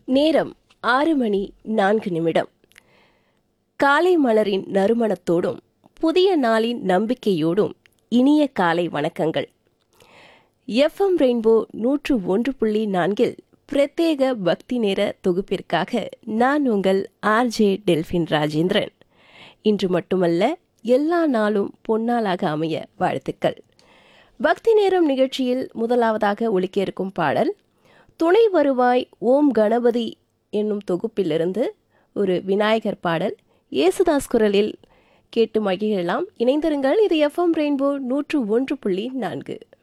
நேரம் ஆறு மணி நான்கு நிமிடம் காலை மலரின் நறுமணத்தோடும் புதிய நாளின் நம்பிக்கையோடும் இனிய காலை வணக்கங்கள் எஃப்எம் ரெயின்போ நூற்று ஒன்று புள்ளி நான்கில் பிரத்யேக பக்தி நேர தொகுப்பிற்காக நான் உங்கள் ஆர்ஜே டெல்பின் ராஜேந்திரன் இன்று மட்டுமல்ல எல்லா நாளும் பொன்னாளாக அமைய வாழ்த்துக்கள் பக்தி நேரம் நிகழ்ச்சியில் முதலாவதாக ஒலிக்க இருக்கும் பாடல் துணை வருவாய் ஓம் கணபதி என்னும் தொகுப்பிலிருந்து ஒரு விநாயகர் பாடல் இயேசுதாஸ் குரலில் கேட்டு மகிழலாம் இணைந்திருங்கள் இது எஃப்எம் ரெயின்போ நூற்று ஒன்று புள்ளி நான்கு